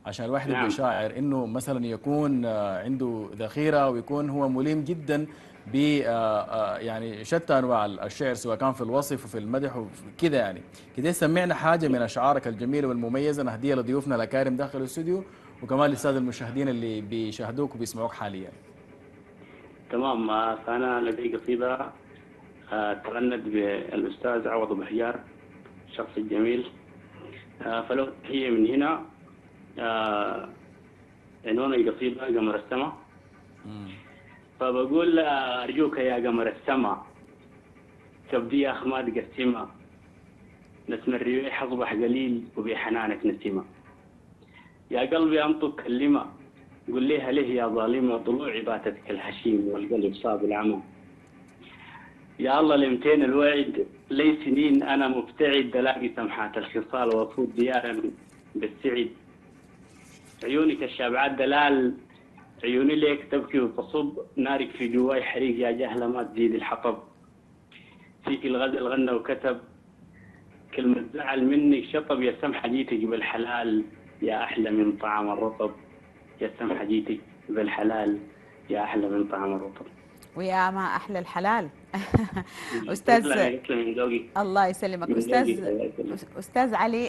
عشان الواحد يبقى نعم. شاعر انه مثلا يكون آه، عنده ذخيره ويكون هو ملم جدا ب آه، آه، يعني شتى انواع الشعر سواء كان في الوصف وفي المدح وكذا يعني كده سمعنا حاجه من اشعارك الجميله والمميزه نهديها لضيوفنا الاكارم داخل الاستوديو وكمان للساده المشاهدين اللي بيشاهدوك وبيسمعوك حاليا تمام آه، فأنا لدي قصيدة آه، تغنت بالأستاذ عوض أبو حجار الشخص الجميل آه، فلو هي من هنا آه، عنوان القصيدة قمر السماء فبقول آه، أرجوك يا قمر السماء تبدي أخماد قسمة نسم الريح أصبح قليل وبحنانك نسمة يا قلبي أنطق كلمة قل ليها ليه يا ظالمة طلوعي باتت كالهشيم والقلب صاب العمى يا الله لمتين الوعد لي سنين أنا مبتعد ألاقي سمحات الخصال وأفوت ديارا بالسعد عيونك الشابعات دلال عيوني ليك تبكي وتصب نارك في جواي حريق يا جهلة ما تزيد الحطب فيك الغزل غنى وكتب كلمة زعل منك شطب يا سمحة جيتك بالحلال يا أحلى من طعام الرطب يا سمحة جيتك بالحلال يا أحلى من طعام الرطب ويا ما احلى الحلال استاذ تسلمي- تسلمي من ذوقك الله يسلمك من استاذ ذوقك، الله يسلمك. استاذ علي